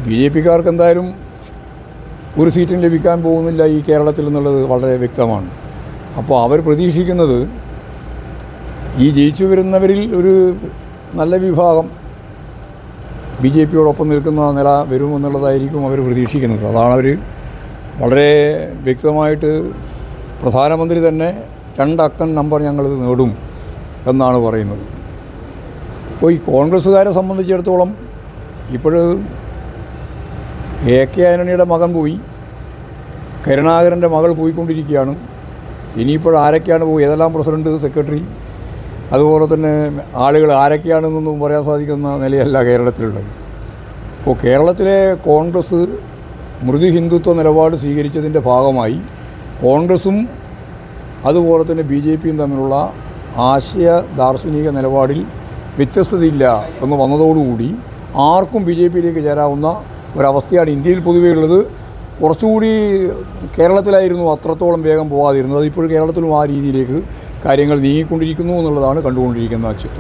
B J പിക്കാർക്ക് എന്തായാലും ഒരു സീറ്റും ലഭിക്കാൻ പോകുന്നില്ല ഈ കേരളത്തിൽ എന്നുള്ളത് വളരെ വ്യക്തമാണ് അപ്പോൾ അവർ പ്രതീക്ഷിക്കുന്നത് ഈ ജയിച്ചു വരുന്നവരിൽ ഒരു നല്ല വിഭാഗം ബി ജെ പിയോടൊപ്പം നിൽക്കുന്ന നില വരുമെന്നുള്ളതായിരിക്കും അവർ പ്രതീക്ഷിക്കുന്നത് അതാണ് അവർ വളരെ വ്യക്തമായിട്ട് പ്രധാനമന്ത്രി തന്നെ രണ്ടക്കൻ നമ്പർ ഞങ്ങളിത് നേടും എന്നാണ് പറയുന്നത് അപ്പോൾ ഈ കോൺഗ്രസ്സുകാരെ സംബന്ധിച്ചിടത്തോളം ഇപ്പോൾ എ കെ ആന്റണിയുടെ മകൻ പോയി കരുണാകരൻ്റെ മകൾ പോയിക്കൊണ്ടിരിക്കുകയാണ് ഇനിയിപ്പോൾ ആരൊക്കെയാണ് പോയി ഏതെല്ലാം പ്രസിഡന്റ് സെക്രട്ടറി അതുപോലെ തന്നെ ആളുകൾ ആരൊക്കെയാണെന്നൊന്നും പറയാൻ സാധിക്കുന്ന നിലയല്ല കേരളത്തിലുള്ളത് ഇപ്പോൾ കേരളത്തിലെ കോൺഗ്രസ് മൃദു ഹിന്ദുത്വ നിലപാട് സ്വീകരിച്ചതിൻ്റെ ഭാഗമായി കോൺഗ്രസും അതുപോലെ തന്നെ ബി ജെ പിയും തമ്മിലുള്ള ആശയ ദാർശനിക നിലപാടിൽ വ്യത്യസ്തതയില്ല എന്ന് വന്നതോടുകൂടി ആർക്കും ബി ജെ പിയിലേക്ക് ചേരാവുന്ന ഒരവസ്ഥയാണ് ഇന്ത്യയിൽ പൊതുവേ ഉള്ളത് കുറച്ചുകൂടി കേരളത്തിലായിരുന്നു അത്രത്തോളം വേഗം പോകാതിരുന്നത് ഇപ്പോൾ കേരളത്തിലും ആ രീതിയിലേക്ക് കാര്യങ്ങൾ നീങ്ങിക്കൊണ്ടിരിക്കുന്നു എന്നുള്ളതാണ് കണ്ടുകൊണ്ടിരിക്കുന്ന ചിത്രം